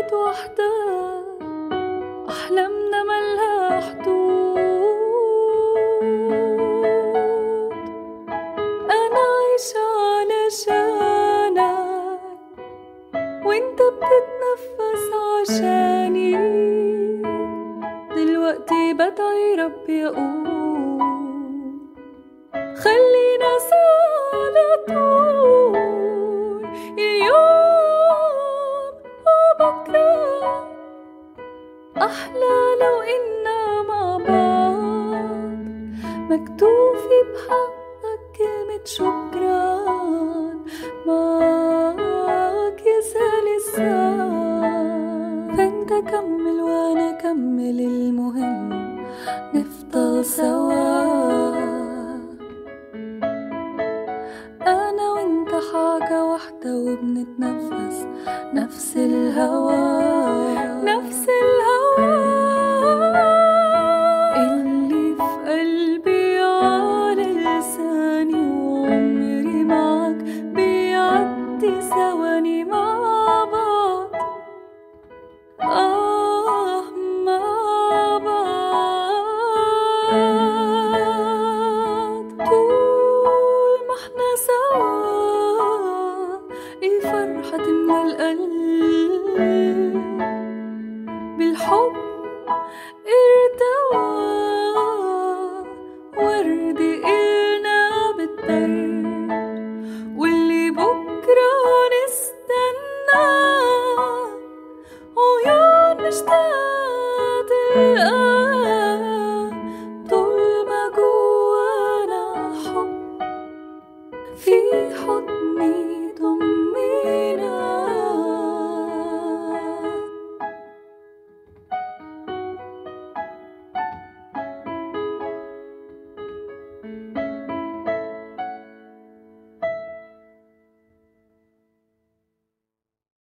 ايد واحدة احلامنا ملها حدود انا عايشة علشانك وانت بتتنفس عشاني دلوقتي بدعي ربي اقول خلينا سوا على طول اليوم وبكرة أحلى لو إنا مع بعض مكتوفي بحقك كلمة شكرا معاك يسهل الساعة فانت كمل وانا كمل المهم نفضل سوا أنا وأنت حاجة واحدة وبنتنفس نفس الهوا نفس الهوا اللي في قلبي على لساني وعمري معك بيعدي ثواني مع بعض آه مع بعض طول ما احنا سوا الفرحة تملى القلب